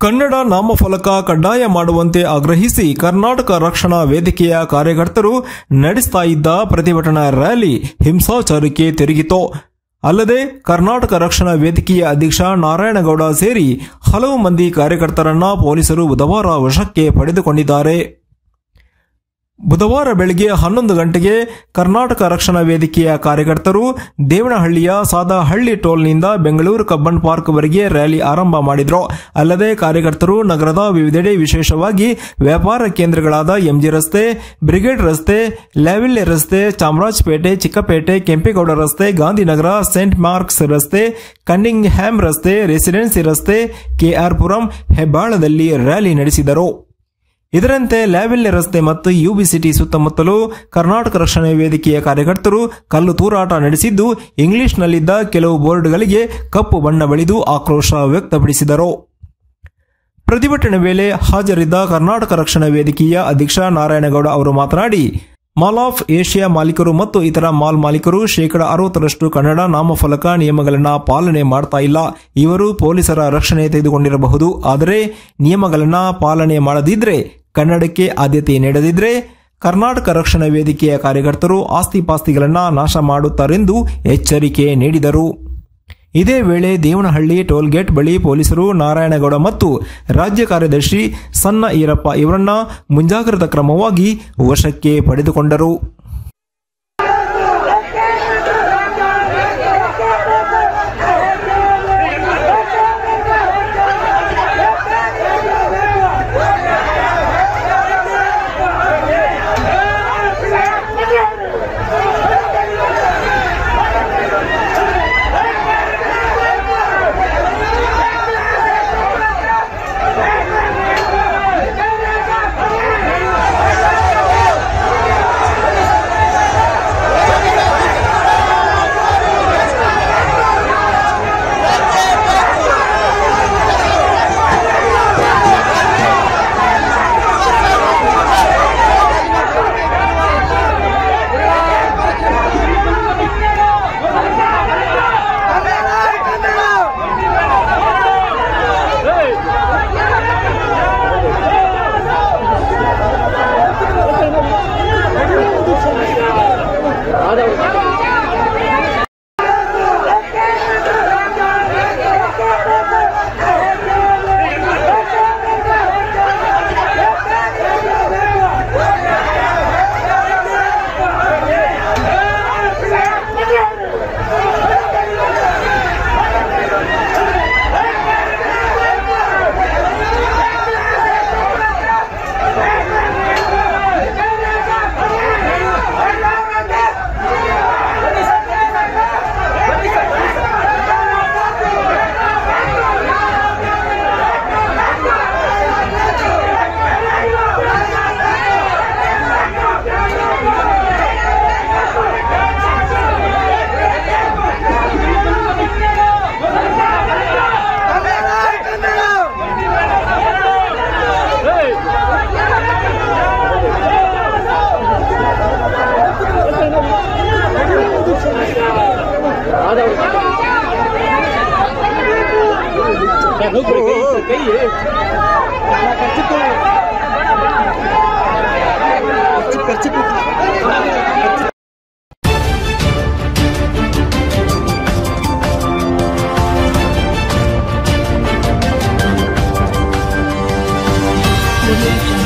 ಕನ್ನಡ ನಾಮಫಲಕ ಕಡ್ಡಾಯ ಮಾಡುವಂತೆ ಆಗ್ರಹಿಸಿ ಕರ್ನಾಟಕ ರಕ್ಷಣಾ ವೇದಿಕೆಯ ಕಾರ್ಯಕರ್ತರು ನಡೆಸ್ತಾ ಇದ್ದ ಪ್ರತಿಭಟನಾ ರ್ಯಾಲಿ ಹಿಂಸಾಚಾರಕ್ಕೆ ತಿರುಗಿತು ಅಲ್ಲದೆ ಕರ್ನಾಟಕ ರಕ್ಷಣಾ ವೇದಿಕೆಯ ಅಧ್ಯಕ್ಷ ನಾರಾಯಣಗೌಡ ಸೇರಿ ಹಲವು ಮಂದಿ ಕಾರ್ಯಕರ್ತರನ್ನ ಪೊಲೀಸರು ಬುಧವಾರ ವಶಕ್ಕೆ ಪಡೆದುಕೊಂಡಿದ್ದಾರೆ ಬುಧವಾರ ಬೆಳಗ್ಗೆ ಹನ್ನೊಂದು ಗಂಟೆಗೆ ಕರ್ನಾಟಕ ರಕ್ಷಣಾ ವೇದಿಕೆಯ ಕಾರ್ಯಕರ್ತರು ದೇವನಹಳ್ಳಿಯ ಸಾದಹಳ್ಳಿ ಟೋಲ್ನಿಂದ ಬೆಂಗಳೂರು ಕಬ್ಬನ್ ಪಾರ್ಕ್ವರೆಗೆ ರ್ಯಾಲಿ ಆರಂಭ ಮಾಡಿದ್ರು ಅಲ್ಲದೆ ಕಾರ್ಯಕರ್ತರು ನಗರದ ವಿವಿಧೆಡೆ ವಿಶೇಷವಾಗಿ ವ್ಯಾಪಾರ ಕೇಂದ್ರಗಳಾದ ಎಂಜಿ ರಸ್ತೆ ಬ್ರಿಗೇಡ್ ರಸ್ತೆ ಲ್ಯಾವಿಲ್ಲೆ ರಸ್ತೆ ಚಾಮರಾಜಪೇಟೆ ಚಿಕ್ಕಪೇಟೆ ಕೆಂಪೇಗೌಡ ರಸ್ತೆ ಗಾಂಧಿನಗರ ಸೇಂಟ್ ಮಾರ್ಕ್ಸ್ ರಸ್ತೆ ಕನ್ನಿಂಗ್ ಹ್ಯಾಮ್ ರಸ್ತೆ ರೆಸಿಡೆನ್ಸಿ ರಸ್ತೆ ಕೆಆರ್ ಪುರಂ ಹೆಬ್ಬಾಳದಲ್ಲಿ ರ್ಯಾಲಿ ನಡೆಸಿದರು ಇದರಂತೆ ಲ್ಯಾವಿಲ್ಲೆ ರಸ್ತೆ ಮತ್ತು ಯುಬಿ ಸಿಟಿ ಸುತ್ತಮುತ್ತಲೂ ಕರ್ನಾಟಕ ರಕ್ಷಣಾ ವೇದಿಕೆಯ ಕಾರ್ಯಕರ್ತರು ಕಲ್ಲು ತೂರಾಟ ನಡೆಸಿದ್ದು ಇಂಗ್ಲಿಷ್ನಲ್ಲಿದ್ದ ಕೆಲವು ಬೋರ್ಡ್ಗಳಿಗೆ ಕಪ್ಪು ಬಣ್ಣ ಬಳಿದು ಆಕ್ರೋಶ ವ್ಯಕ್ತಪಡಿಸಿದರು ಪ್ರತಿಭಟನೆ ವೇಳೆ ಹಾಜರಿದ್ದ ಕರ್ನಾಟಕ ರಕ್ಷಣಾ ವೇದಿಕೆಯ ಅಧ್ಯಕ್ಷ ನಾರಾಯಣಗೌಡ ಅವರು ಮಾತನಾಡಿ ಮಾಲ್ ಆಫ್ ಏಷ್ಯಾ ಮಾಲೀಕರು ಮತ್ತು ಇತರ ಮಾಲ್ ಮಾಲೀಕರು ಶೇಕಡ ಅರವತ್ತರಷ್ಟು ಕನ್ನಡ ನಾಮಫಲಕ ನಿಯಮಗಳನ್ನು ಪಾಲನೆ ಮಾಡ್ತಾ ಇಲ್ಲ ಇವರು ಪೊಲೀಸರ ರಕ್ಷಣೆ ತೆಗೆದುಕೊಂಡಿರಬಹುದು ಆದರೆ ನಿಯಮಗಳನ್ನು ಪಾಲನೆ ಮಾಡದಿದ್ರೆ ಕನ್ನಡಕ್ಕೆ ಆದ್ಯತೆ ನೀಡದಿದ್ರೆ ಕರ್ನಾಟಕ ರಕ್ಷಣಾ ವೇದಿಕೆಯ ಕಾರ್ಯಕರ್ತರು ಆಸ್ತಿ ಪಾಸ್ತಿಗಳನ್ನು ನಾಶ ಮಾಡುತ್ತಾರೆಂದು ಎಚ್ಚರಿಕೆ ನೀಡಿದರು ಇದೇ ವೇಳೆ ದೇವನಹಳ್ಳಿ ಟೋಲ್ಗೇಟ್ ಬಳಿ ಪೊಲೀಸರು ನಾರಾಯಣಗೌಡ ಮತ್ತು ರಾಜ್ಯ ಕಾರ್ಯದರ್ಶಿ ಸಣ್ಣ ಈರಪ್ಪ ಇವರನ್ನ ಮುಂಜಾಗ್ರತಾ ಕ್ರಮವಾಗಿ ವಶಕ್ಕೆ ಪಡೆದುಕೊಂಡರು Audio Jungle.